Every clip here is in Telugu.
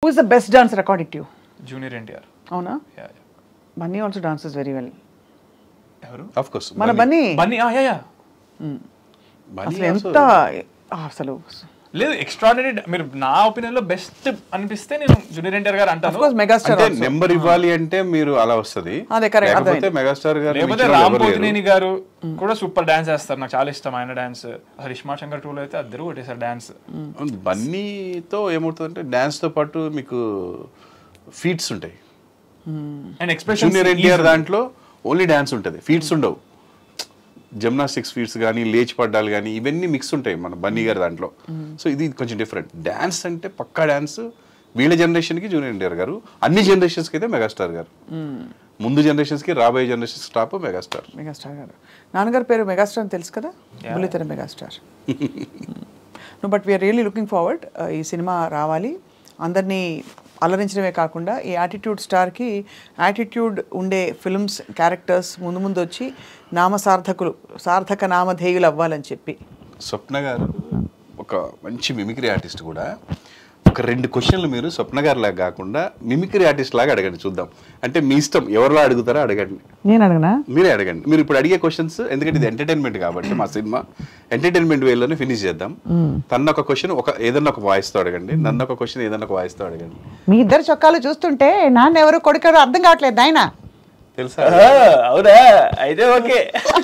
Who is the best dancer according to junior NTR అవునా Bunny also dances very well ఎవరు ఆఫ్ కోర్స్ మన బన్నీ బన్నీ యా యా అసలు ఎంత ఆ, అసలు లేదు ఎక్స్ట్రాడినరీ మీరు నా ఒపీనియన్ లో బెస్ట్ అనిపిస్తే నేను జూనియర్ ఎన్టీఆర్ గారు అంటాను కోర్స్ మెగాస్టార్ అంటే నెంబర్ ఇవ్వాలి అంటే మీరు అలా వస్తది అదే correct, లేకపోతే అర్థమైంది. మెగాస్టార్ గారు లేకపోతే మించిన వాళ్ళు రామ్ ఎవరు లేరు. పోతినేని గారు కూడా సూపర్ డాన్స్ చేస్తారు నాకు చాలా ఇష్టం ఆయన డాన్స్ అసలు ఇష్మా శంకర్ టూలో అయితే అద్దరు కొట్టేశారు డాన్స్ అవును, బన్నీతో ఏమవుతుందంటే డాన్స్ తో పాటు మీకు ఫీట్స్ ఉంటాయి అండ్ ఎక్స్ప్రెషన్ జూనియర్ ఎన్టీఆర్ దాంట్లో ఓన్లీ డాన్స్ ఉంటుంది ఫీట్స్ ఉండవు జిమ్నాస్టిక్స్ ఫీట్స్ కానీ లేచి పడ్డాలు కానీ ఇవన్నీ మిక్స్ ఉంటాయి మన బన్నీ గారి దాంట్లో సో ఇది కొంచెం డిఫరెంట్ డాన్స్ అంటే పక్కా డాన్స్ వీళ్ళ జనరేషన్కి జూనియర్ ఎన్టీఆర్ గారు అన్ని జనరేషన్స్కి అయితే మెగాస్టార్ గారు ముందు జనరేషన్స్కి రాబోయే జనరేషన్స్ టాప్ మెగాస్టార్ మెగాస్టార్ గారు నాన్నగారి పేరు మెగాస్టార్ అని తెలుసు కదా బుల్లితెర megastar no but we're really looking forward ఈ సినిమా రావాలి అందరినీ అలరించడమే కాకుండా ఈ యాటిట్యూడ్ స్టార్కి యాటిట్యూడ్ ఉండే ఫిల్మ్స్ క్యారెక్టర్స్ ముందు ముందు వచ్చి నామ సార్థకులు సార్థక నామధేయులు అవ్వాలని చెప్పి స్వప్న గారు ఒక మంచి మిమిక్రీ ఆర్టిస్ట్ కూడా ఒక రెండు క్వశ్చన్లు మీరు స్వప్న గారి లాగా కాకుండా మిమిక్రీ ఆర్టిస్ట్ లాగా అడగండి చూద్దాం అంటే మీ ఇష్టం ఎవరిలో అడుగుతారో అడగండి నేను అడగనా మీరే అడగండి మీరు ఇప్పుడు అడిగే క్వశ్చన్స్ ఎందుకంటే ఇది ఎంటర్టైన్మెంట్ కాబట్టి మా సినిమా ఎంటర్టైన్మెంట్ వేలోనే ఫినిష్ చేద్దాం తన ఒక క్వశ్చన్ ఒక ఏదన్నా ఒక వాయిస్ తో అడగండి నన్ను ఒక క్వశ్చన్ ఏదన్నా ఒక వాయిస్ తో అడగండి మీ ఇద్దరు చొక్కాలు చూస్తుంటే నాన్న ఎవరు కొడుకెవరు అర్థం కావట్లేదు ఆయన తెలుసా అవునా అయితే ఓకే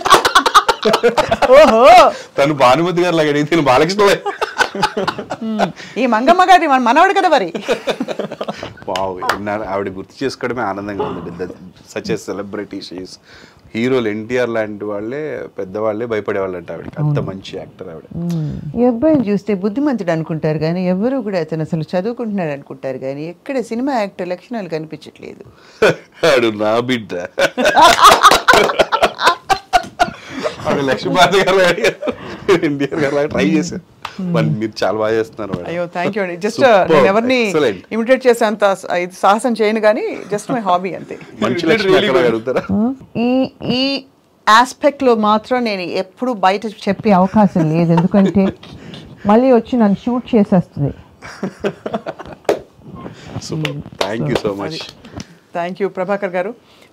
ఓహో తను భానుమతి గారు లాగా అడిగితే నేను బాలకృష్ణ ఈ మంగమ్మ గారి మన మనవడు కదా మరి వావ్ ఎన్నాళ్ళు ఆవిడ గుర్తు చేసుకోవడమే ఆనందంగా ఉంది సచ్ ఎ సెలబ్రిటీ షీస్ హీరోలు ఎన్టీఆర్ లాంటి వాళ్ళే పెద్దవాళ్ళే భయపడేవాళ్ళంట ఆవిడకి అంత మంచి యాక్టర్ ఆవిడ ఈ అబ్బాయిని చూస్తే బుద్ధిమంతుడు అనుకుంటారు కానీ ఎవరు కూడా అతను అసలు చదువుకుంటున్నాడు అనుకుంటారు కానీ ఎక్కడ సినిమా యాక్టర్ లక్షణాలు కనిపించట్లేదు ఆడు నా బిడ్డ ఆవిడ లక్ష్మీభారతి గారు ఎన్టీఆర్ గారు ట్రై చేశారు మరి మీరు చాలా బాగా చేస్తున్నారు మేడం. అయ్యో థ్యాంక్ యూ అండి జస్ట్ Superb, నేను ఎవరిని excellent. ఇమిటేట్ చేసేంత స- ఇది సాహసం చేయను కానీ జస్ట్ మై హాబీ అంతే మంచి లక్ష్మి అక్కడ అడుగుతారా ఈ ఈ ఆస్పెక్ట్లో మాత్రం నేను ఎప్పుడు బయట చెప్పే అవకాశం లేదు ఎందుకంటే మళ్ళీ వచ్చి నన్ను షూట్ చేసేస్తుంది super thank you so much thank you Prabhakar గారు